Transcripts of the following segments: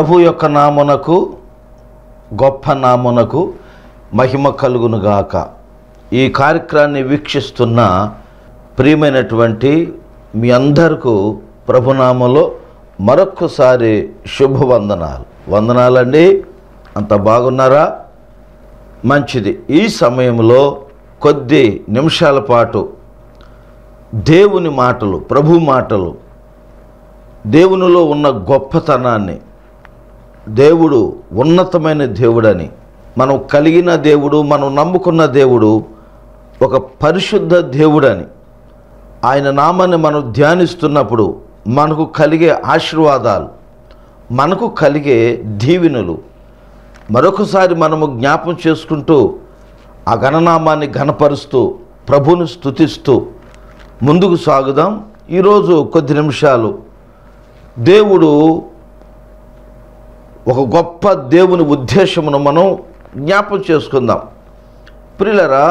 ప్రభు యొక్క నామునకు గొప్ప నామునకు మహిమ కలుగునుగాక ఈ కార్యక్రమాన్ని వీక్షిస్తున్న ప్రియమైనటువంటి మీ అందరికీ ప్రభునామలో మరొక్కసారి శుభవందనాలు వందనాలండి అంత బాగున్నారా మంచిది ఈ సమయంలో కొద్ది నిమిషాల పాటు దేవుని మాటలు ప్రభు మాటలు దేవునిలో ఉన్న గొప్పతనాన్ని దేవుడు ఉన్నతమైన దేవుడని మనం కలిగిన దేవుడు మనం నమ్ముకున్న దేవుడు ఒక పరిశుద్ధ దేవుడని ఆయన నామాన్ని మనం ధ్యానిస్తున్నప్పుడు మనకు కలిగే ఆశీర్వాదాలు మనకు కలిగే దీవెనలు మరొకసారి మనము జ్ఞాపం చేసుకుంటూ ఆ గణనామాన్ని ఘనపరుస్తూ ప్రభుని స్తుతిస్తూ ముందుకు సాగుదాం ఈరోజు కొద్ది నిమిషాలు దేవుడు ఒక గొప్ప దేవుని ఉద్దేశమును మనం జ్ఞాపం చేసుకుందాం ప్రియులరా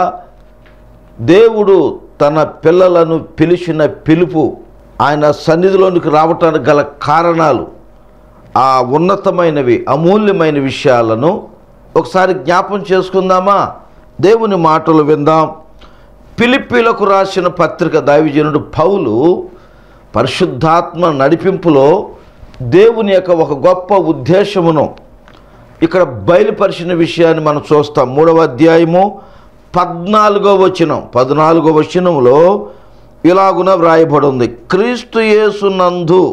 దేవుడు తన పిల్లలను పిలిచిన పిలుపు ఆయన సన్నిధిలోనికి రావటానికి గల కారణాలు ఆ ఉన్నతమైనవి అమూల్యమైన విషయాలను ఒకసారి జ్ఞాపం చేసుకుందామా దేవుని మాటలు విందాం పిలిపిలకు రాసిన పత్రిక దైవజనుడు పౌలు పరిశుద్ధాత్మ నడిపింపులో దేవుని యొక్క ఒక గొప్ప ఉద్దేశమును ఇక్కడ బయలుపరిచిన విషయాన్ని మనం చూస్తాం మూడవ అధ్యాయము పద్నాలుగో వచనం పద్నాలుగో వచనంలో ఇలాగున వ్రాయబడి ఉంది క్రీస్తు యేసునందు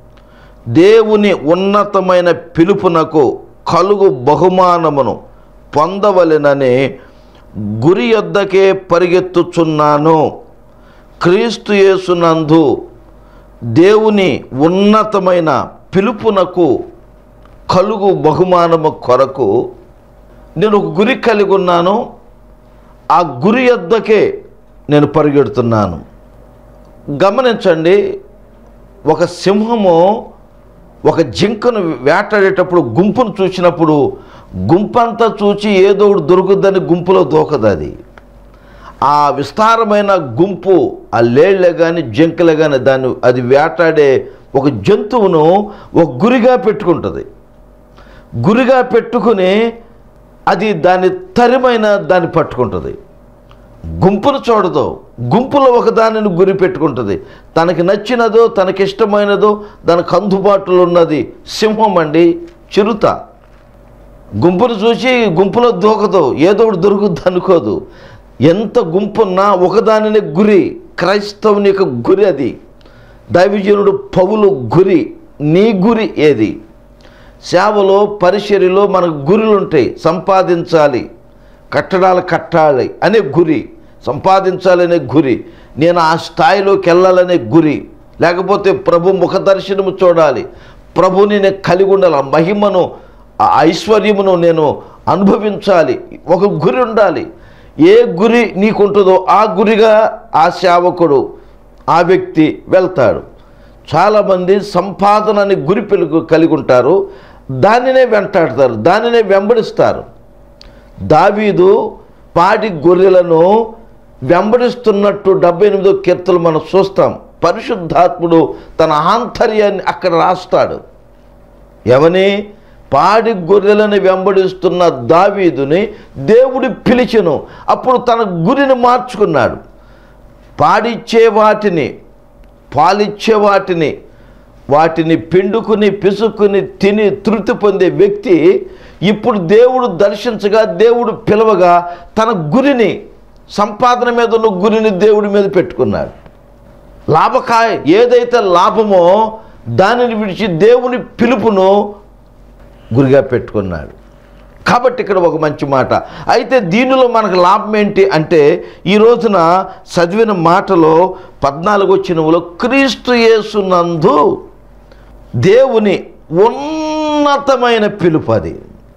దేవుని ఉన్నతమైన పిలుపునకు కలుగు బహుమానమును పొందవలెనని గురి యొద్దకే పరిగెత్తుచున్నాను క్రీస్తు యేసునందు దేవుని ఉన్నతమైన పిలుపునకు కలుగు బహుమానము కొరకు నేను ఒక గురి కలిగి ఉన్నాను ఆ గురి యొద్దకే నేను పరిగెడుతున్నాను గమనించండి ఒక సింహము ఒక జింకను వేటాడేటప్పుడు గుంపును చూసినప్పుడు గుంపంతా చూచి ఏదో ఒకటి దొరుకుద్దని గుంపులో దూకదు అది ఆ విస్తారమైన గుంపు ఆ లేళ్లే కానీ జింకలే కానీ దాన్ని అది వేటాడే ఒక జంతువును ఒక గురిగా పెట్టుకుంటుంది గురిగా పెట్టుకుని అది దాని తరిమైన దాన్ని పట్టుకుంటుంది గుంపును చూడదు గుంపులో ఒక దానిని గురి పెట్టుకుంటుంది తనకి నచ్చినదో తనకిష్టమైనదో దానికి అందుబాటులో ఉన్నది సింహం అండి చిరుత గుంపును చూసి గుంపులో దూకదు ఏదో ఒకటి దొరుకుద్ది అనుకోదు ఎంత గుంపున్నా ఒకదానిని గురి క్రైస్తవుని యొక్క గురి అది దైవజనుడు పౌలు గురి నీ గురి ఏది సేవలో పరిచర్యలో మనకు గురులు ఉంటాయి సంపాదించాలి కట్టడాలు కట్టాలి అనే గురి సంపాదించాలనే గురి నేను ఆ స్థాయిలోకి వెళ్ళాలనే గురి లేకపోతే ప్రభు ముఖ దర్శనము చూడాలి ప్రభుని నేను కలిగి ఉండాలి ఆ మహిమను ఆ ఐశ్వర్యమును నేను అనుభవించాలి ఒక గురి ఉండాలి ఏ గురి నీకుంటుందో ఆ గురిగా ఆ సేవకుడు ఆ వ్యక్తి వెళ్తాడు చాలామంది సంపాదన అని గురి పెలుగు కలిగి ఉంటారు దానినే వెంటాడతారు దానినే వెంబడిస్తారు దావీదు పాడి గొర్రెలను వెంబడిస్తున్నట్టు డెబ్బై ఎనిమిదో కీర్తలు మనం చూస్తాం పరిశుద్ధాత్ముడు తన ఆంతర్యాన్ని అక్కడ రాస్తాడు ఎవని పాడి గొర్రెలను వెంబడిస్తున్న దావీదుని దేవుడు పిలిచెను అప్పుడు తన గురిని మార్చుకున్నాడు పాడిచ్చే వాటిని పాలిచ్చే వాటిని వాటిని పిండుకుని పిసుకుని తిని తృప్తి పొందే వ్యక్తి ఇప్పుడు దేవుడు దర్శించగా దేవుడు పిలవగా తన గురిని సంపాదన మీద ఉన్న గురిని దేవుడి మీద పెట్టుకున్నాడు లాభకాయ ఏదైతే లాభమో దానిని విడిచి దేవుని పిలుపును గురిగా పెట్టుకున్నాడు కాబట్టి ఇక్కడ ఒక మంచి మాట అయితే దీనిలో మనకు లాభం ఏంటి అంటే ఈ రోజున చదివిన మాటలో పద్నాలుగు వచ్చినములో క్రీస్తు యేసునందు దేవుని ఉన్నతమైన పిలుపు అది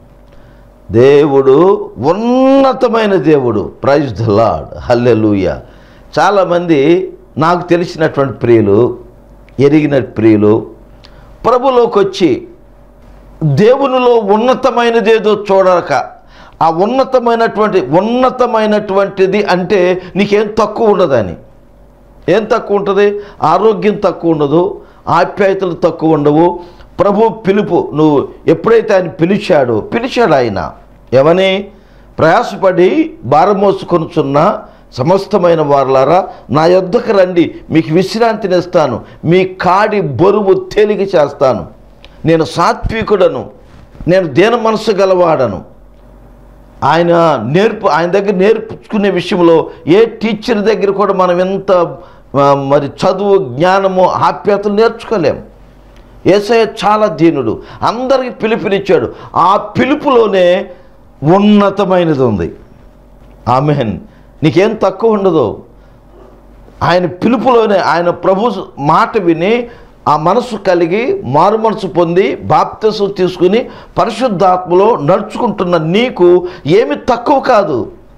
దేవుడు ఉన్నతమైన దేవుడు ప్రైజ్ ద లాడ్ హల్లెలూయ చాలామంది నాకు తెలిసినటువంటి ప్రియులు ఎరిగిన ప్రియులు ప్రభులోకి వచ్చి దేవునిలో ఉన్నతమైనదేదో చూడక ఆ ఉన్నతమైనటువంటి ఉన్నతమైనటువంటిది అంటే నీకేం తక్కువ ఉండదని ఏం తక్కువ ఉంటుంది ఆరోగ్యం తక్కువ ఉండదు ఆప్యాయతలు తక్కువ ఉండవు ప్రభు పిలుపు నువ్వు ఎప్పుడైతే ఆయన పిలిచాడో పిలిచాడు ఆయన ఏమని ప్రయాసపడి భారం మోసుకొనుచున్న సమస్తమైన వారలారా నా యొద్దకు రండి మీకు విశ్రాంతినిస్తాను మీ కాడి బరువు తేలిక చేస్తాను నేను సాత్వికుడను నేను దేన మనసు గలవాడను ఆయన నేర్పు ఆయన దగ్గర నేర్పుకునే విషయంలో ఏ టీచర్ దగ్గర కూడా మనం ఎంత ఆ, మరి చదువు జ్ఞానము ఆప్యాయతలు నేర్చుకోలేం ఏసయ్య చాలా దీనుడు అందరికి పిలుపునిచ్చాడు ఆ పిలుపులోనే ఉన్నతమైనది ఉంది ఆమెన్ నీకేం తక్కువ ఉండదు ఆయన పిలుపులోనే ఆయన ప్రభు మాట విని ఆ మనసు కలిగి మారు మనసు పొంది బాప్తసు తీసుకుని పరిశుద్ధాత్మలో నడుచుకుంటున్న నీకు ఏమి తక్కువ కాదు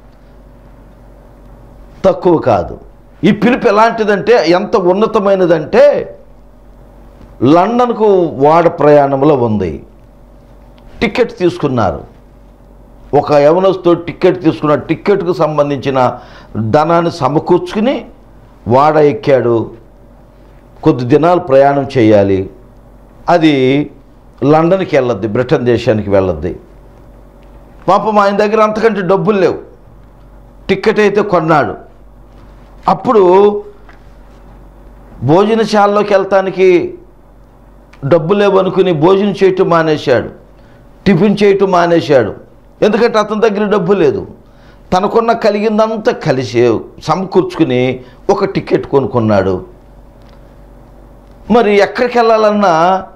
తక్కువ కాదు ఈ పిలుపు ఎలాంటిదంటే ఎంత ఉన్నతమైనదంటే లండన్కు వాడ ప్రయాణంలో ఉంది టికెట్ తీసుకున్నారు ఒక యవనస్తుతో టికెట్ తీసుకున్న టికెట్కు సంబంధించిన ధనాన్ని సమకూర్చుకుని వాడ ఎక్కాడు కొద్ది దినాలు ప్రయాణం చేయాలి అది లండన్కి వెళ్ళద్ది బ్రిటన్ దేశానికి వెళ్ళద్ది పాపం ఆయన దగ్గర అంతకంటే డబ్బులు లేవు టికెట్ అయితే కొన్నాడు అప్పుడు భోజనశాలలోకి వెళ్తానికి డబ్బు లేవనుకుని భోజనం చేయటం మానేశాడు టిఫిన్ చేయటం మానేశాడు ఎందుకంటే అతని దగ్గర డబ్బు లేదు తనకున్న కలిగిందంతా కలిసి సమకూర్చుకుని ఒక టికెట్ కొనుక్కున్నాడు మరి ఎక్కడికి వెళ్ళాలన్నా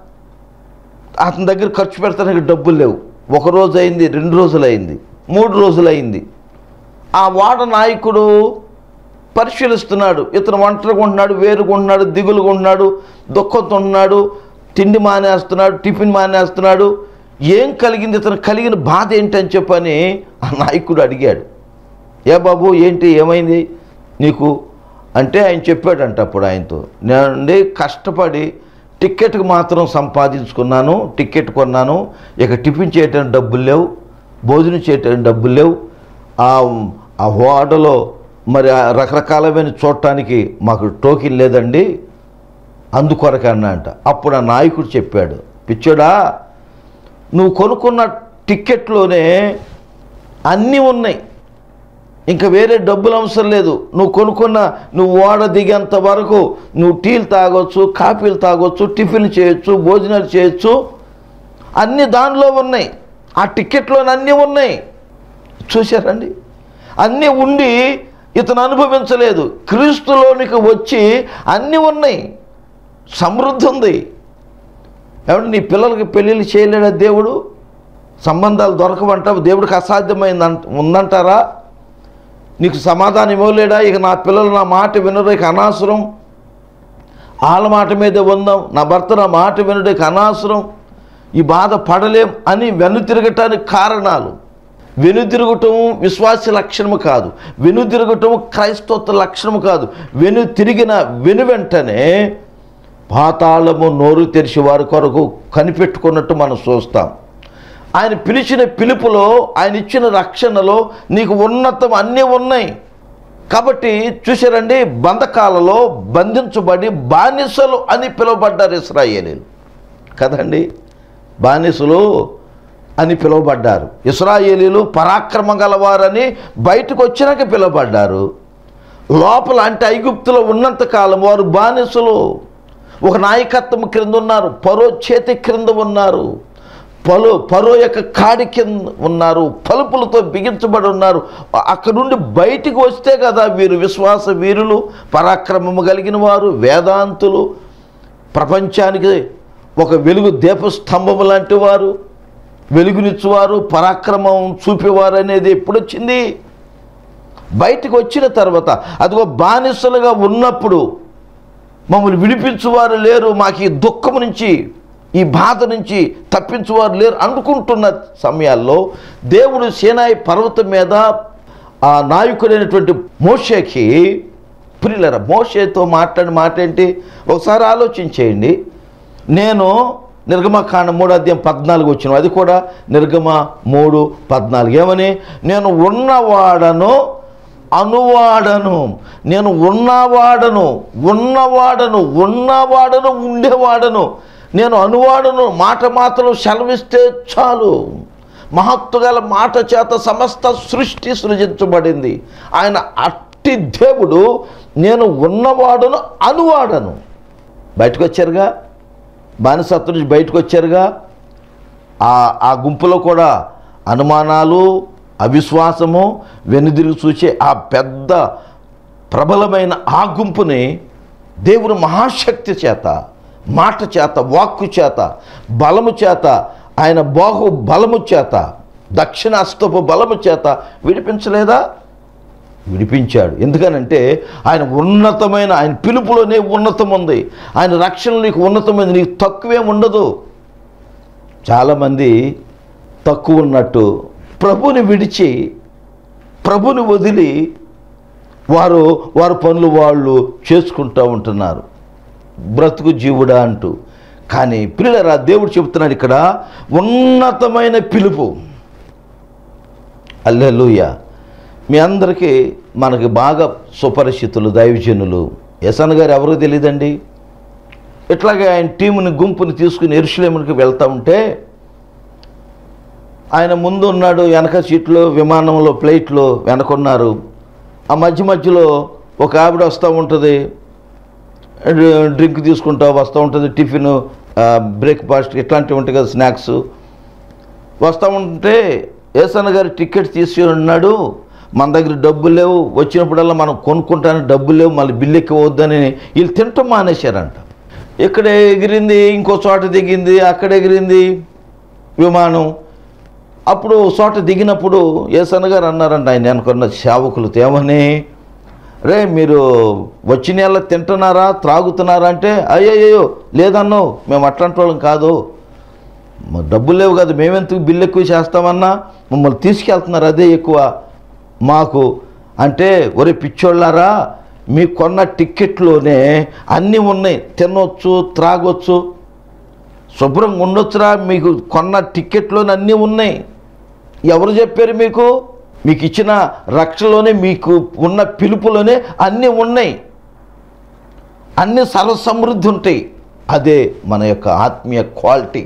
అతని దగ్గర ఖర్చు పెడతానికి డబ్బులు లేవు ఒక రోజు అయింది రెండు రోజులు అయింది మూడు రోజులు అయింది ఆ వాడ నాయకుడు పరిశీలిస్తున్నాడు ఇతను ఒంటరిగా ఉంటున్నాడు వేరుగా ఉంటున్నాడు దిగులుగా ఉంటున్నాడు దుఃఖంతో ఉంటున్నాడు తిండి మానేస్తున్నాడు టిఫిన్ మానేస్తున్నాడు ఏం కలిగింది ఇతను కలిగిన బాధ ఏంటి అని చెప్పని ఆ నాయకుడు అడిగాడు ఏ బాబు ఏంటి ఏమైంది నీకు అంటే ఆయన చెప్పాడంట అప్పుడు ఆయనతో నేను కష్టపడి టిక్కెట్కి మాత్రం సంపాదించుకున్నాను టిక్కెట్ కొన్నాను ఇక టిఫిన్ చేయటానికి డబ్బులు లేవు భోజనం చేయటానికి డబ్బులు లేవు ఆ ఆ హోటలో మరి ఆ రకరకాలమైన చూడటానికి మాకు టోకెన్ లేదండి అందుకొరకు అన్నా అంట అప్పుడు ఆ నాయకుడు చెప్పాడు పిచ్చోడా నువ్వు కొనుక్కున్న టిక్కెట్లోనే అన్నీ ఉన్నాయి ఇంకా వేరే డబ్బులు అవసరం లేదు నువ్వు కొనుక్కున్న నువ్వు ఓడ దిగేంత వరకు నువ్వు టీలు తాగొచ్చు కాఫీలు తాగొచ్చు టిఫిన్ చేయొచ్చు భోజనాలు చేయొచ్చు అన్నీ దానిలో ఉన్నాయి ఆ టిక్కెట్లోనే అన్నీ ఉన్నాయి చూశారండి అన్నీ ఉండి ఇతను అనుభవించలేదు క్రీస్తులోనికి వచ్చి అన్నీ ఉన్నాయి సమృద్ధి ఉంది ఏమంటే నీ పిల్లలకి పెళ్ళిళ్ళు చేయలేడా దేవుడు సంబంధాలు దొరకవంటావు దేవుడికి అసాధ్యమైంది అంట ఉందంటారా నీకు సమాధానం ఇవ్వలేడా ఇక నా పిల్లలు నా మాట వినరు ఇక అనవసరం వాళ్ళ మాట మీదే ఉందాం నా భర్త నా మాట వినడు ఇక అనవసరం ఈ బాధ పడలేం అని వెనుతిరగటానికి కారణాలు వెనుతిరగటం విశ్వాస లక్షణము కాదు వెనుతిరగటం క్రైస్తవ లక్షణము కాదు వెను తిరిగిన వెను వెంటనే పాతాళము నోరు తెరిచి వారి కొరకు కనిపెట్టుకున్నట్టు మనం చూస్తాం ఆయన పిలిచిన పిలుపులో ఆయన ఇచ్చిన రక్షణలో నీకు ఉన్నతం అన్నీ ఉన్నాయి కాబట్టి చూసారండి బంధకాలలో బంధించబడి బానిసలు అని పిలువబడ్డారు ఇస్రాయేలీలు కదండి బానిసలు అని పిలువబడ్డారు ఇస్రాయేలీలు పరాక్రమ గలవారని బయటకు వచ్చినాక పిలువబడ్డారు లోపల అంటే ఐగుప్తులో ఉన్నంత కాలం వారు బానిసలు ఒక నాయకత్వం క్రింద ఉన్నారు పరో చేతి క్రింద ఉన్నారు పలు పరో యొక్క కాడి కింద ఉన్నారు పలుపులతో బిగించబడి ఉన్నారు అక్కడ నుండి బయటికి వస్తే కదా వీరు విశ్వాస వీరులు పరాక్రమము కలిగిన వారు వేదాంతులు ప్రపంచానికి ఒక వెలుగు దీపస్తంభము లాంటి వారు వెలుగునిచ్చువారు పరాక్రమం చూపేవారు అనేది ఎప్పుడు వచ్చింది బయటికి వచ్చిన తర్వాత అదిగో బానిసలుగా ఉన్నప్పుడు మమ్మల్ని విడిపించువారు లేరు మాకు ఈ దుఃఖం నుంచి ఈ బాధ నుంచి తప్పించువారు లేరు అనుకుంటున్న సమయాల్లో దేవుడు సేనాయి పర్వతం మీద ఆ నాయకుడైనటువంటి మోషేకి ప్రియులర మోషేతో మాట్లాడిన మాట ఏంటి ఒకసారి ఆలోచించేయండి నేను నిర్గమకాండ మూడు అధ్యాయం పద్నాలుగు వచ్చిన అది కూడా నిర్గమ మూడు పద్నాలుగు ఏమని నేను ఉన్నవాడను అనువాడను నేను ఉన్నవాడను ఉన్నవాడను ఉన్నవాడను ఉండేవాడను నేను అనువాడును మాట మాత్రం సెలవిస్తే చాలు మహత్తు గల మాట చేత సమస్త సృష్టి సృజించబడింది ఆయన అట్టి దేవుడు నేను ఉన్నవాడును అనువాడను బయటకు వచ్చారుగా బానిసత్వం నుంచి బయటకు వచ్చారుగా ఆ ఆ గుంపులో కూడా అనుమానాలు అవిశ్వాసము వెనుదిరిగి చూసే ఆ పెద్ద ప్రబలమైన ఆ గుంపుని దేవుని మహాశక్తి చేత మాట చేత వాక్కు చేత బలము చేత ఆయన బాహు బలము చేత దక్షిణాస్తపు బలము చేత విడిపించలేదా విడిపించాడు ఎందుకనంటే ఆయన ఉన్నతమైన ఆయన పిలుపులోనే ఉన్నతం ఉంది ఆయన రక్షణ నీకు ఉన్నతమైంది నీకు తక్కువేం ఉండదు చాలామంది తక్కువ ఉన్నట్టు ప్రభుని విడిచి ప్రభుని వదిలి వారు వారి పనులు వాళ్ళు చేసుకుంటూ ఉంటున్నారు బ్రతుకు జీవుడా అంటూ కానీ పిల్లరా దేవుడు చెబుతున్నాడు ఇక్కడ ఉన్నతమైన పిలుపు అల్లెలుయ మీ అందరికీ మనకి బాగా సుపరిచితులు దైవజనులు యసన్ గారు ఎవరో తెలియదండి ఇట్లాగే ఆయన టీముని గుంపుని తీసుకుని ఎరుషులేమునికి వెళ్తూ ఉంటే ఆయన ముందు ఉన్నాడు వెనక సీట్లో విమానంలో ఫ్లైట్లో వెనకున్నారు ఆ మధ్య మధ్యలో ఒక ఆవిడ వస్తూ ఉంటుంది డ్రింక్ తీసుకుంటా వస్తూ ఉంటుంది టిఫిన్ బ్రేక్ఫాస్ట్ ఇట్లాంటివి ఉంటాయి కదా స్నాక్స్ వస్తూ ఉంటే ఏసన్న గారి టికెట్ తీసి ఉన్నాడు మన దగ్గర డబ్బులు లేవు వచ్చినప్పుడల్లా మనం కొనుక్కుంటానికి డబ్బులు లేవు మళ్ళీ బిల్లు ఎక్కవద్దని వీళ్ళు తింటాం మానేశారంట ఇక్కడ ఎగిరింది ఇంకో చోట దిగింది అక్కడ ఎగిరింది విమానం అప్పుడు ఓ చోట దిగినప్పుడు ఏసన్న గారు అన్నారంట ఆయన అనుకున్న సేవకులు ఏమని రే మీరు వచ్చి నెల తింటున్నారా త్రాగుతున్నారా అంటే అయ్యయ్యో లేదన్నో మేము అట్లాంటి వాళ్ళం కాదు మా డబ్బులు లేవు కదా మేమెందుకు బిల్లు ఎక్కువ చేస్తామన్నా మమ్మల్ని తీసుకెళ్తున్నారు అదే ఎక్కువ మాకు అంటే ఒరే పిచ్చోళ్ళారా మీకు కొన్న టిక్కెట్లోనే అన్నీ ఉన్నాయి తినొచ్చు త్రాగొచ్చు శుభ్రంగా ఉండొచ్చురా మీకు కొన్న టిక్కెట్లోనే అన్నీ ఉన్నాయి ఎవరు చెప్పారు మీకు మీకు ఇచ్చిన రక్షలోనే మీకు ఉన్న పిలుపులోనే అన్నీ ఉన్నాయి అన్ని సర్వసమృద్ధి ఉంటాయి అదే మన యొక్క ఆత్మీయ క్వాలిటీ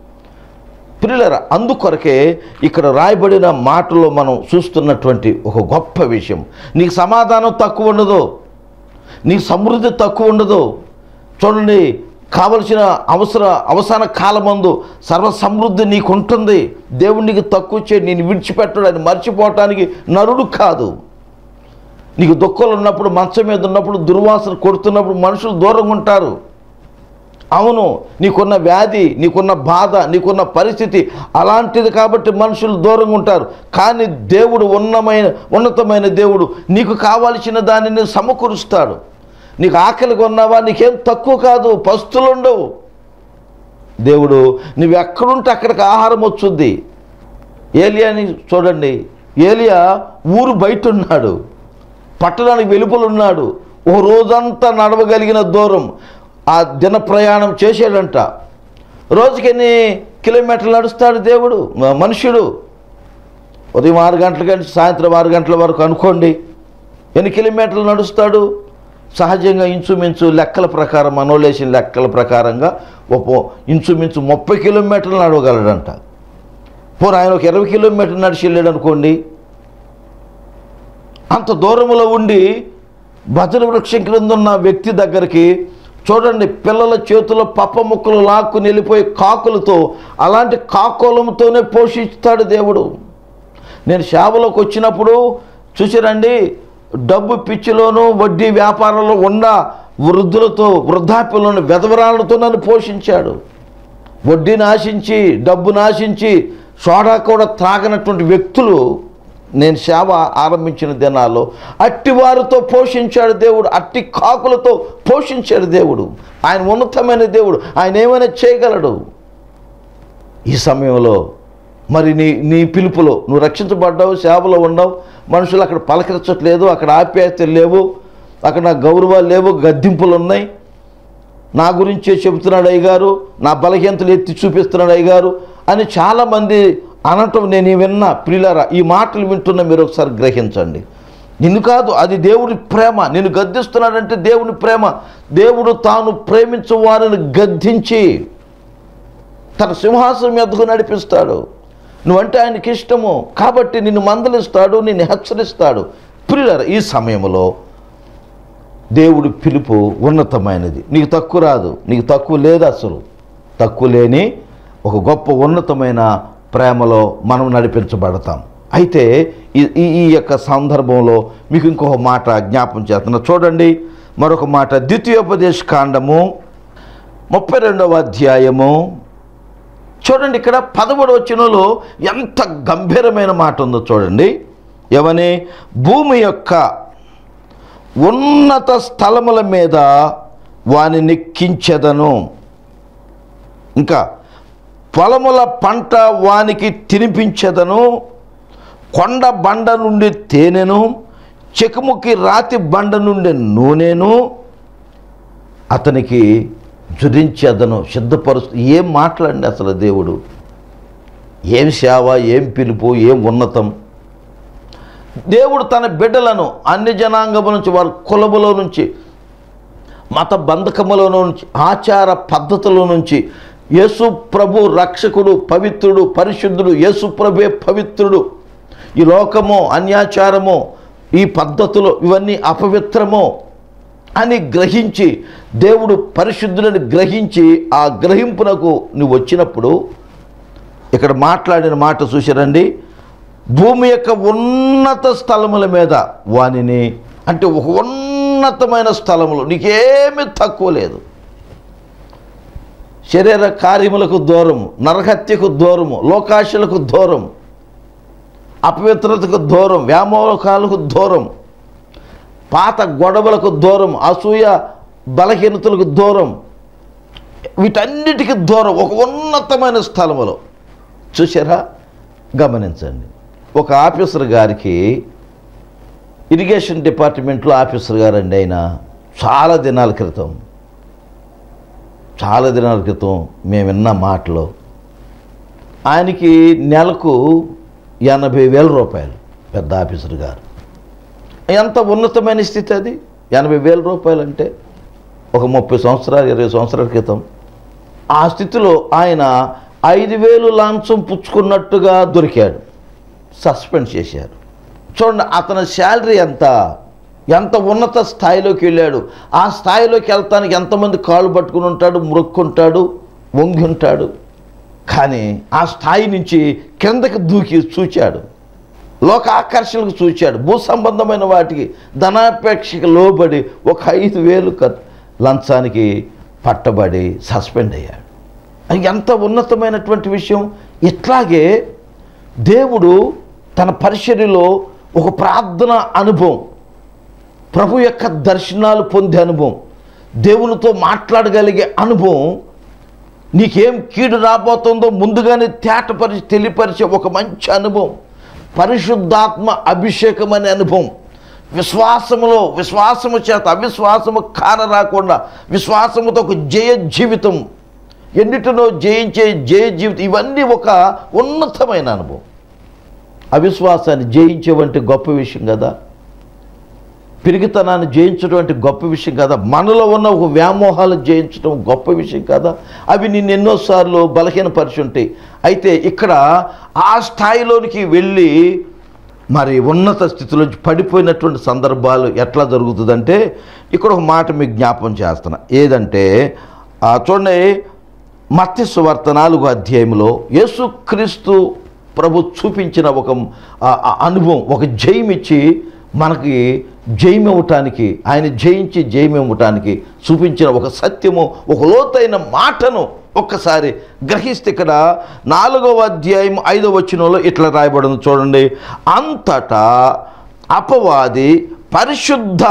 పిల్లల అందుకొరకే ఇక్కడ రాయబడిన మాటలో మనం చూస్తున్నటువంటి ఒక గొప్ప విషయం నీకు సమాధానం తక్కువ ఉండదు నీకు సమృద్ధి తక్కువ ఉండదు చూడండి కావలసిన అవసర అవసాన కాలమందు సర్వ సమృద్ధి నీకు ఉంటుంది దేవుడు నీకు తక్కువ చే నేను విడిచిపెట్టడు అని మర్చిపోవటానికి నరుడు కాదు నీకు దుఃఖాలు ఉన్నప్పుడు మంచం మీద ఉన్నప్పుడు దుర్వాసన కొడుతున్నప్పుడు మనుషులు దూరంగా ఉంటారు అవును నీకున్న వ్యాధి నీకున్న బాధ నీకున్న పరిస్థితి అలాంటిది కాబట్టి మనుషులు దూరంగా ఉంటారు కానీ దేవుడు ఉన్నమైన ఉన్నతమైన దేవుడు నీకు కావాల్సిన దానిని సమకూరుస్తాడు నీకు ఆకలి కొన్నావా నీకేం తక్కువ కాదు పస్తులు ఉండవు దేవుడు నువ్వు ఎక్కడుంటే అక్కడికి ఆహారం వచ్చుద్ది ఏలియాని చూడండి ఏలియా ఊరు బయట ఉన్నాడు పట్టణానికి వెలుపల ఉన్నాడు ఓ రోజంతా నడవగలిగిన దూరం ఆ దిన ప్రయాణం చేసాడంట రోజుకి ఎన్ని కిలోమీటర్లు నడుస్తాడు దేవుడు మ- మనుష్యుడు ఉదయం ఆరు గంటల కంటే సాయంత్రం ఆరు గంటల వరకు అనుకోండి ఎన్ని కిలోమీటర్లు నడుస్తాడు సహజంగా ఇంచుమించు లెక్కల ప్రకారం మనోలేసిన లెక్కల ప్రకారంగా ఒక ఇంచుమించు ముప్పై కిలోమీటర్లు నడవగలడంట పోనీ ఆయన ఒక ఇరవై కిలోమీటర్లు నడిచి వెళ్ళాడు అనుకోండి అంత దూరంలో ఉండి భజన వృక్షం క్రింద ఉన్న వ్యక్తి దగ్గరికి చూడండి పిల్లల చేతిలో పప్ప ముక్కలు లాక్కుని వెళ్ళిపోయి కాకులతో అలాంటి కాకులంతోనే పోషిస్తాడు దేవుడు నేను సేవలోకి వచ్చినప్పుడు చూసిరండి డబ్బు పిచ్చిలోను వడ్డీ వ్యాపారంలో ఉన్న వృద్ధులతో వృద్ధాప్యంలోని వెధవరాలతో నన్ను పోషించాడు వడ్డీని ఆశించి డబ్బును ఆశించి సోడా కూడా త్రాగనటువంటి వ్యక్తులు నేను సేవ ఆరంభించిన దినాల్లో అట్టి వారితో పోషించాడు దేవుడు అట్టి కాకులతో పోషించాడు దేవుడు ఆయన ఉన్నతమైన దేవుడు ఆయన ఏమైనా చేయగలడు ఈ సమయంలో మరి నీ నీ పిలుపులో నువ్వు రక్షించబడ్డావు సేవలో ఉన్నావు మనుషులు అక్కడ పలకరించట్లేదు అక్కడ ఆప్యాయతలు లేవు అక్కడ నా గౌరవాలు లేవు గద్దింపులు ఉన్నాయి నా గురించే చెబుతున్నాడు అయ్యగారు నా బలహీనతలు ఎత్తి చూపిస్తున్నాడు అయ్యగారు అని చాలామంది అనటం నేను విన్నా ప్రియులారా ఈ మాటలు వింటున్న మీరు ఒకసారి గ్రహించండి నిన్ను కాదు అది దేవుని ప్రేమ నిన్ను గద్దిస్తున్నాడంటే దేవుని ప్రేమ దేవుడు తాను ప్రేమించు వారిని గద్దించి తన సింహాసనం ఎద్దుకు నడిపిస్తాడు నువ్వంటే ఆయనకి ఇష్టము కాబట్టి నిన్ను మందలిస్తాడు నిన్ను హెచ్చరిస్తాడు ప్రియులారా ఈ సమయంలో దేవుడి పిలుపు ఉన్నతమైనది నీకు తక్కువ రాదు నీకు తక్కువ లేదు అసలు తక్కువ లేని ఒక గొప్ప ఉన్నతమైన ప్రేమలో మనం నడిపించబడతాం అయితే ఈ ఈ- ఈ యొక్క సందర్భంలో మీకు ఇంకొక మాట జ్ఞాపం చేస్తున్నా చూడండి మరొక మాట ద్వితీయోపదేశ కాండము ముప్పై రెండవ అధ్యాయము చూడండి ఇక్కడ పదమూడు వచనంలో ఎంత గంభీరమైన మాట ఉందో చూడండి ఏమని భూమి యొక్క ఉన్నత స్థలముల మీద వాని నెక్కించెదను ఇంకా పొలముల పంట వానికి తినిపించెదను కొండ బండ నుండి తేనెను చెకుముకి రాతి బండ నుండి నూనెను అతనికి జురించేదను సిద్ధపరుస్తూ ఏం మాట్లాడండి అసలు దేవుడు ఏం సేవ ఏం పిలుపు ఏం ఉన్నతం దేవుడు తన బిడ్డలను అన్ని జనాంగముల నుంచి వారి కులములో నుంచి మత బంధకముల నుంచి ఆచార పద్ధతుల నుంచి యేసు ప్రభు రక్షకుడు పవిత్రుడు పరిశుద్ధుడు యేసు ప్రభే పవిత్రుడు ఈ లోకము అన్యాచారము ఈ పద్ధతులు ఇవన్నీ అపవిత్రము అని గ్రహించి దేవుడు పరిశుద్ధులని గ్రహించి ఆ గ్రహింపునకు నువ్వు వచ్చినప్పుడు ఇక్కడ మాట్లాడిన మాట చూసారండి భూమి యొక్క ఉన్నత స్థలముల మీద వానిని అంటే ఒక ఉన్నతమైన స్థలములు నీకేమీ తక్కువ లేదు శరీర కార్యములకు దూరము నరహత్యకు దూరము లోకాశలకు దూరం అపవిత్రతకు దూరం వ్యామోహకాలకు దూరం పాత గొడవలకు దూరం అసూయ బలహీనతలకు దూరం వీటన్నిటికీ దూరం ఒక ఉన్నతమైన స్థలములో చూసారా గమనించండి ఒక ఆఫీసర్ గారికి ఇరిగేషన్ డిపార్ట్మెంట్లో ఆఫీసర్ గారండి ఆయన చాలా దినాల క్రితం చాలా దినాల క్రితం మేము విన్న మాటలు ఆయనకి నెలకు ఎనభై వేల రూపాయలు పెద్ద ఆఫీసర్ గారు ఎంత ఉన్నతమైన స్థితి అది ఎనభై వేల రూపాయలు అంటే ఒక ముప్పై సంవత్సరాలు ఇరవై సంవత్సరాల క్రితం ఆ స్థితిలో ఆయన ఐదు వేలు లాంఛం పుచ్చుకున్నట్టుగా దొరికాడు సస్పెండ్ చేశారు చూడండి అతని శాలరీ ఎంత ఎంత ఉన్నత స్థాయిలోకి వెళ్ళాడు ఆ స్థాయిలోకి వెళ్తానికి ఎంతమంది కాళ్ళు పట్టుకుని ఉంటాడు మురుక్కుంటాడు వంగి ఉంటాడు కానీ ఆ స్థాయి నుంచి కిందకి దూకి చూచాడు లోక ఆకర్షణకు చూచాడు భూ సంబంధమైన వాటికి ధనాపేక్షకి లోబడి ఒక ఐదు వేలు ఖర్- లంచానికి పట్టబడి సస్పెండ్ అయ్యాడు అది ఎంత ఉన్నతమైనటువంటి విషయం ఇట్లాగే దేవుడు తన పరిచర్యలో ఒక ప్రార్థన అనుభవం ప్రభు యొక్క దర్శనాలు పొందే అనుభవం దేవునితో మాట్లాడగలిగే అనుభవం నీకేం కీడు రాబోతుందో ముందుగానే తేటపరిచి తెలియపరిచే ఒక మంచి అనుభవం పరిశుద్ధాత్మ అభిషేకం అనే అనుభవం విశ్వాసములో విశ్వాసము చేత అవిశ్వాసము కాన రాకుండా విశ్వాసముతో ఒక జయ జీవితం ఎన్నిటినో జయించే జయ జీవితం ఇవన్నీ ఒక ఉన్నతమైన అనుభవం అవిశ్వాసాన్ని జయించే వంటి గొప్ప విషయం కదా పిరిగితనాన్ని జయించడం అంటే గొప్ప విషయం కదా మనలో ఉన్న ఒక వ్యామోహాలు జయించడం గొప్ప విషయం కదా అవి నిన్ను ఎన్నోసార్లు బలహీనపరిచి ఉంటాయి అయితే ఇక్కడ ఆ స్థాయిలోనికి వెళ్ళి మరి ఉన్నత స్థితిలోంచి పడిపోయినటువంటి సందర్భాలు ఎట్లా జరుగుతుందంటే ఇక్కడ ఒక మాట మీకు జ్ఞాపం చేస్తున్నా ఏదంటే ఆ చూడండి మత్స్య సువార్త నాలుగు అధ్యాయంలో యేసుక్రీస్తు ప్రభు చూపించిన ఒక ఆ, ఆ అనుభవం ఒక జయం ఇచ్చి మనకి జయం ఇవ్వటానికి ఆయన జయించి జయం ఇవ్వటానికి చూపించిన ఒక సత్యము ఒక లోతైన మాటను ఒక్కసారి గ్రహిస్తే ఇక్కడ నాలుగవ అధ్యాయం ఐదవ వచనంలో ఇట్లా రాయబడింది చూడండి అంతటా అపవాది పరిశుద్ధ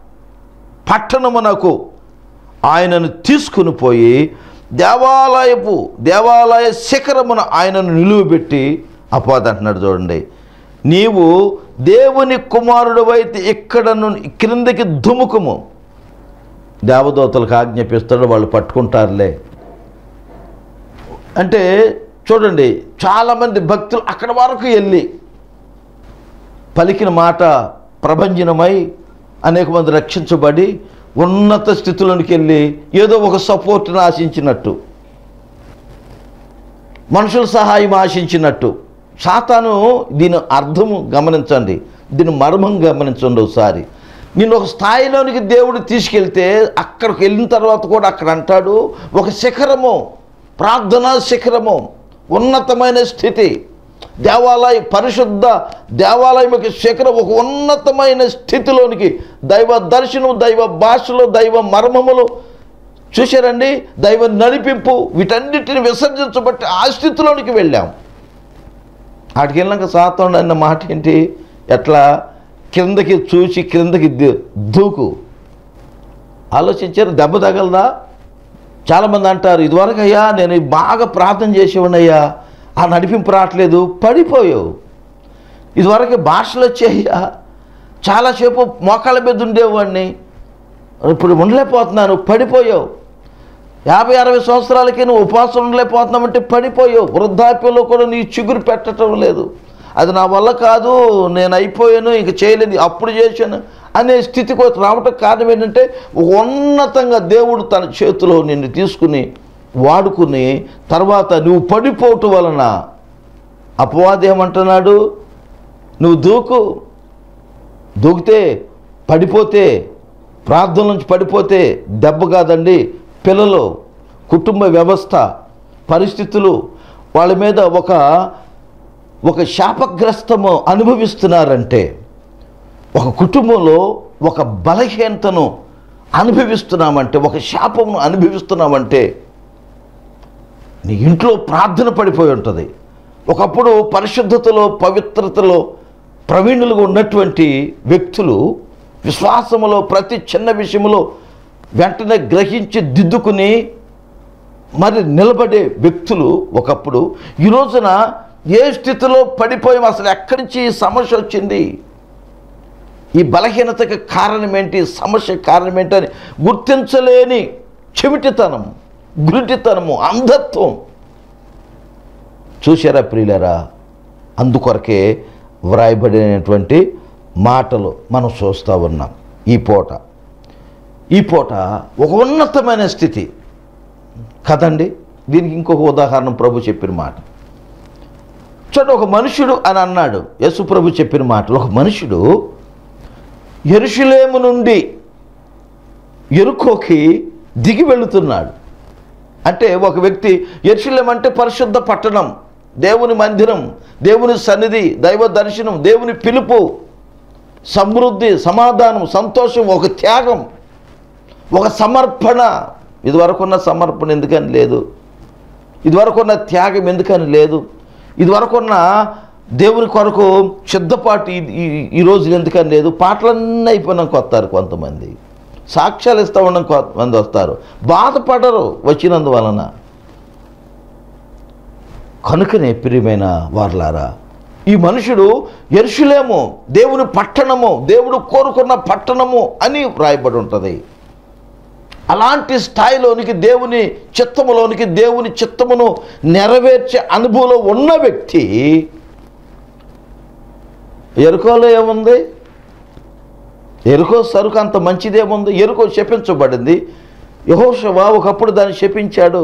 పట్టణమునకు ఆయనను తీసుకుని పోయి దేవాలయపు దేవాలయ శిఖరమున ఆయనను నిలువబెట్టి అపవాది అంటున్నాడు చూడండి నీవు దేవుని కుమారుడు అయితే ఇక్కడ నుండి క్రిందకి దుముకుము దేవదూతలకు ఆజ్ఞాపిస్తాడు వాళ్ళు పట్టుకుంటారులే అంటే చూడండి చాలామంది భక్తులు అక్కడ వరకు వెళ్ళి పలికిన మాట ప్రభంజనమై అనేక మంది రక్షించబడి ఉన్నత స్థితిలోనికి వెళ్ళి ఏదో ఒక సపోర్ట్ని ఆశించినట్టు మనుషుల సహాయం ఆశించినట్టు సాతాను దీని అర్థము గమనించండి దీని మర్మం గమనించండి ఒకసారి నేను ఒక స్థాయిలోనికి దేవుడు తీసుకెళ్తే అక్కడికి వెళ్ళిన తర్వాత కూడా అక్కడ అంటాడు ఒక శిఖరము ప్రార్థనా శిఖరము ఉన్నతమైన స్థితి దేవాలయ పరిశుద్ధ దేవాలయం యొక్క శిఖరం ఒక ఉన్నతమైన స్థితిలోనికి దైవ దర్శనం దైవ భాషలో దైవ మర్మములు చూశారండి దైవ నడిపింపు వీటన్నిటిని విసర్జించబట్టి ఆ స్థితిలోనికి వెళ్ళాం ఆడికి వెళ్ళాక సాతం అన్న మాట ఏంటి ఎట్లా కిందకి చూసి క్రిందకి ది- దూకు ఆలోచించారు దెబ్బ తగలదా చాలామంది అంటారు ఇదివరకు అయ్యా నేను బాగా ప్రార్థన చేసేవాడినయ్యా ఆ నడిపింపు రావట్లేదు పడిపోయావు ఇదివరకు భాషలు వచ్చాయ్యా చాలాసేపు మోకాళ్ళ మీద ఉండేవాడిని ఇప్పుడు ఉండలేకపోతున్నాను పడిపోయావు యాభై అరవై సంవత్సరాలకి నువ్వు ఉపవాసం ఉండలేకపోతున్నామంటే పడిపోయావు వృద్ధాప్యంలో కూడా నీ చిగురు పెట్టడం లేదు అది నా వల్ల కాదు నేను అయిపోయాను ఇంక చేయలేదు అప్పుడు చేశాను అనే స్థితికి రావటం కారణం ఏంటంటే ఒక ఉన్నతంగా దేవుడు తన చేతిలో నిన్ను తీసుకుని వాడుకుని తర్వాత నువ్వు పడిపోవటం వలన అపవాది ఏమంటున్నాడు నువ్వు దూకు దూకితే పడిపోతే ప్రార్థన నుంచి పడిపోతే దెబ్బ కాదండి పిల్లలు కుటుంబ వ్యవస్థ పరిస్థితులు వాళ్ళ మీద ఒక ఒక శాపగ్రస్తము అనుభవిస్తున్నారంటే ఒక కుటుంబంలో ఒక బలహీనతను అనుభవిస్తున్నామంటే ఒక శాపమును అనుభవిస్తున్నామంటే నీ ఇంట్లో ప్రార్థన పడిపోయి ఉంటుంది ఒకప్పుడు పరిశుద్ధతలో పవిత్రతలో ప్రవీణులుగా ఉన్నటువంటి వ్యక్తులు విశ్వాసములో ప్రతి చిన్న విషయంలో వెంటనే గ్రహించి దిద్దుకుని మరి నిలబడే వ్యక్తులు ఒకప్పుడు ఈ రోజున ఏ స్థితిలో పడిపోయాం అసలు ఎక్కడి నుంచి ఈ సమస్య వచ్చింది ఈ బలహీనతకి కారణం ఏంటి సమస్య కారణం ఏంటి అని గుర్తించలేని చెవిటితనం గురిటితనము అంధత్వం చూశారా ప్రియులరా అందుకొరకే వ్రాయబడినటువంటి మాటలు మనం చూస్తూ ఉన్నాం ఈ పూట ఈ పూట ఒక ఉన్నతమైన స్థితి కదండి దీనికి ఇంకొక ఉదాహరణ ప్రభు చెప్పిన మాట చూడండి ఒక మనుషుడు అని అన్నాడు యేసు ప్రభు చెప్పిన మాటలు ఒక మనుషుడు ఎరుషులేము నుండి ఎరుకోకి దిగి వెళుతున్నాడు అంటే ఒక వ్యక్తి ఎరుషులేం అంటే పరిశుద్ధ పట్టణం దేవుని మందిరం దేవుని సన్నిధి దైవ దర్శనం దేవుని పిలుపు సమృద్ధి సమాధానం సంతోషం ఒక త్యాగం ఒక సమర్పణ ఇదివరకున్న సమర్పణ ఎందుకని లేదు ఇదివరకున్న త్యాగం ఎందుకని లేదు ఇదివరకున్న దేవుని కొరకు సిద్ధపాటు ఈ- ఈ- ఈ రోజు ఎందుకని లేదు పాటలన్నీ అయిపోయినాక వస్తారు కొంతమంది సాక్ష్యాలు ఇస్తూ ఉండడం కొంతమంది వస్తారు బాధపడరు వచ్చినందువలన కనుకనే ప్రియమైన వారలారా ఈ మనుషుడు ఎరుషులేము దేవుని పట్టణము దేవుడు కోరుకున్న పట్టణము అని వ్రాయబడి ఉంటుంది అలాంటి స్థాయిలోనికి దేవుని చిత్తములోనికి దేవుని చిత్తమును నెరవేర్చే అనుభవంలో ఉన్న వ్యక్తి ఎరుకోలో ఏముంది ఎరుకో సరుకు అంత మంచిదేముంది ఎరుకో శపించబడింది యహోషవ ఒకప్పుడు దాన్ని శపించాడు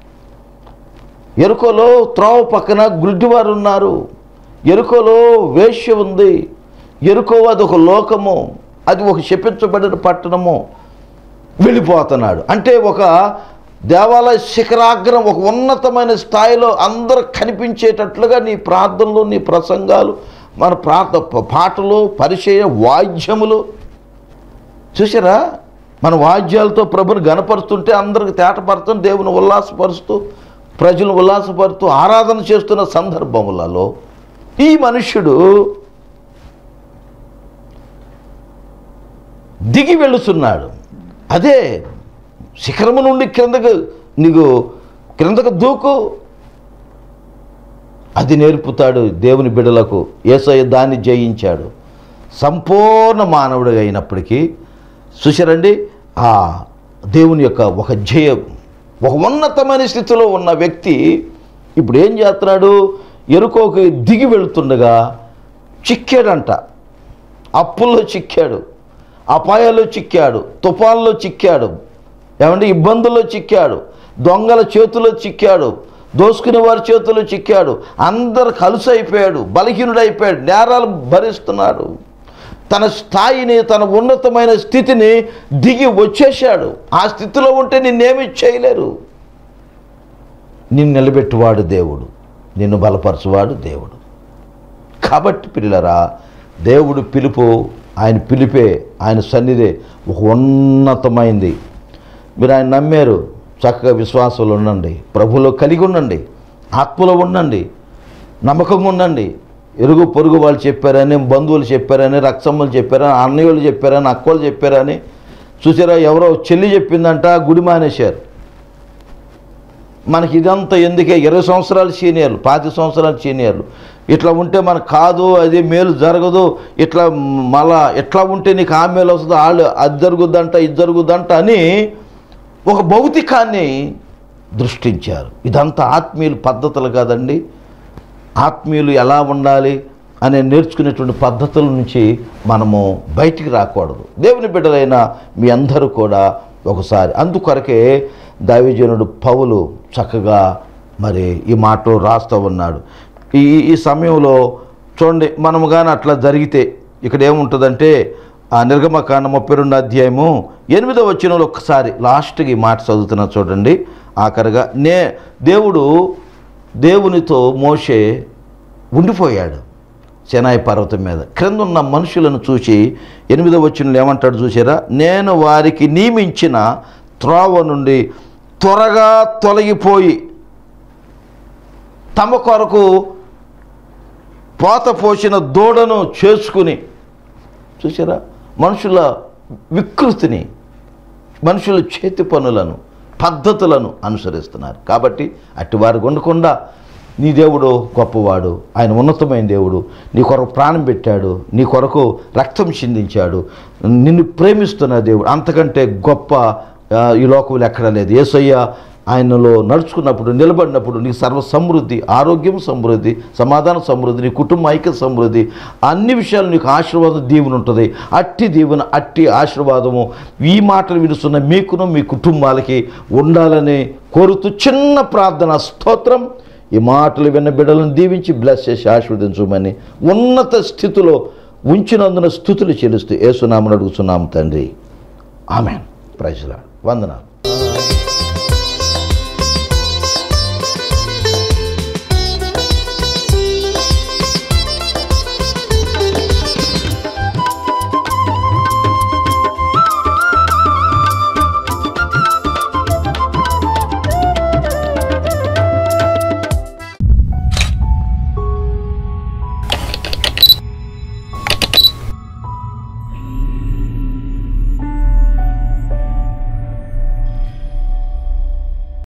ఎరుకలో త్రోవ పక్కన గుడ్డివారు ఉన్నారు ఎరుకలో వేశ్య ఉంది ఎరుకో అది ఒక లోకము అది ఒక శపించబడిన పట్టణము వెళ్ళిపోతున్నాడు అంటే ఒక దేవాలయ శిఖరాగ్రం ఒక ఉన్నతమైన స్థాయిలో అందరూ కనిపించేటట్లుగా నీ ప్రార్థనలు నీ ప్రసంగాలు మన ప్రార్థ పాటలు పరిచయ వాద్యములు చూసారా మన వాద్యాలతో ప్రభుని గనపరుస్తుంటే అందరికి తేటపరుతూ దేవుని ఉల్లాసపరుస్తూ ప్రజలను ఉల్లాసపరుతూ ఆరాధన చేస్తున్న సందర్భములలో ఈ మనుష్యుడు దిగి వెళుతున్నాడు అదే శిఖరము నుండి క్రిందకు నీకు క్రిందకు దూకు అది నేర్పుతాడు దేవుని బిడలకు ఏసయ్య దాన్ని జయించాడు సంపూర్ణ మానవుడు అయినప్పటికీ చూసారండి ఆ దేవుని యొక్క ఒక జయం ఒక ఉన్నతమైన స్థితిలో ఉన్న వ్యక్తి ఇప్పుడు ఏం చేస్తున్నాడు ఎరుకోకి దిగి వెళుతుండగా చిక్కాడంట అప్పుల్లో చిక్కాడు అపాయాల్లో చిక్కాడు తుఫాన్లో చిక్కాడు ఏమంటే ఇబ్బందుల్లో చిక్కాడు దొంగల చేతిలో చిక్కాడు దోసుకునే వారి చేతుల్లో చిక్కాడు అందరు కలిసి అయిపోయాడు బలహీనుడైపోయాడు నేరాలు భరిస్తున్నాడు తన స్థాయిని తన ఉన్నతమైన స్థితిని దిగి వచ్చేశాడు ఆ స్థితిలో ఉంటే నిన్నేమీ చేయలేరు నిన్ను నిలబెట్టువాడు దేవుడు నిన్ను బలపరచువాడు దేవుడు కాబట్టి పిల్లరా దేవుడు పిలుపు ఆయన పిలిపే ఆయన సన్నిధే ఒక ఉన్నతమైంది మీరు ఆయన నమ్మారు చక్కగా విశ్వాసంలో ఉండండి ప్రభులో కలిగి ఉండండి ఆత్మలో ఉండండి నమ్మకంగా ఉండండి ఎరుగు పొరుగు వాళ్ళు చెప్పారని బంధువులు చెప్పారని రక్తమ్మలు చెప్పారని అన్నయ్యలు చెప్పారని అక్కలు చెప్పారని చూసారా ఎవరో చెల్లి చెప్పిందంట గుడి మానేశారు మనకి ఇదంతా ఎందుకే ఇరవై సంవత్సరాలు సీనియర్లు పాతి సంవత్సరాలు సీనియర్లు ఇట్లా ఉంటే మనకు కాదు అది మేలు జరగదు ఇట్లా మళ్ళా ఎట్లా ఉంటే నీకు ఆ మేలు వస్తుంది వాళ్ళు అది జరుగుద్దంట ఇది జరుగుద్దంట అని ఒక భౌతికాన్ని దృష్టించారు ఇదంతా ఆత్మీయుల పద్ధతులు కాదండి ఆత్మీయులు ఎలా ఉండాలి అనే నేర్చుకునేటువంటి పద్ధతుల నుంచి మనము బయటికి రాకూడదు దేవుని బిడ్డలైన మీ అందరూ కూడా ఒకసారి అందుకొరకే దైవజనుడు పౌలు చక్కగా మరి ఈ మాటలు రాస్తూ ఉన్నాడు ఈ ఈ సమయంలో చూడండి మనము కానీ అట్లా జరిగితే ఇక్కడ ఏముంటుందంటే ఆ నిర్గమకాండ ముప్పై రెండు అధ్యాయము ఎనిమిదో వచ్చినలో ఒక్కసారి లాస్ట్కి ఈ మాట చదువుతున్నా చూడండి ఆఖరిగా నే దేవుడు దేవునితో మోషే ఉండిపోయాడు చెనాయి పర్వతం మీద క్రింద ఉన్న మనుషులను చూసి ఎనిమిదో వచ్చిన ఏమంటాడు చూసారా నేను వారికి నియమించిన త్రోవ నుండి త్వరగా తొలగిపోయి తమ కొరకు పోత పోసిన దూడను చేసుకుని చూసారా మనుషుల వికృతిని మనుషుల చేతి పనులను పద్ధతులను అనుసరిస్తున్నారు కాబట్టి అట్టివారు ఉండకుండా నీ దేవుడు గొప్పవాడు ఆయన ఉన్నతమైన దేవుడు నీ కొరకు ప్రాణం పెట్టాడు నీ కొరకు రక్తం చిందించాడు నిన్ను ప్రేమిస్తున్న దేవుడు అంతకంటే గొప్ప ఆ, ఈ లోకంలో ఎక్కడ లేదు ఏసయ్య ఆయనలో నడుచుకున్నప్పుడు నిలబడినప్పుడు నీ సర్వ సమృద్ధి ఆరోగ్యం సమృద్ధి సమాధాన సమృద్ధి నీ కుటుంబ ఐక్య సమృద్ధి అన్ని విషయాలు నీకు ఆశీర్వాదం దీవెన ఉంటుంది అట్టి దీవెన అట్టి ఆశీర్వాదము ఈ మాటలు విడుస్తున్న మీకును మీ కుటుంబాలకి ఉండాలని కోరుతూ చిన్న ప్రార్థన స్తోత్రం ఈ మాటలు విన్న బిడ్డలను దీవించి బ్లెస్ చేసి ఆశీర్వదించమని ఉన్నత స్థితిలో ఉంచినందున స్థుతులు చెల్లిస్తూ ఏసునామని అడుగుతున్నాము తండ్రి ఆమెన్ ప్రైజ్లా వందనాలు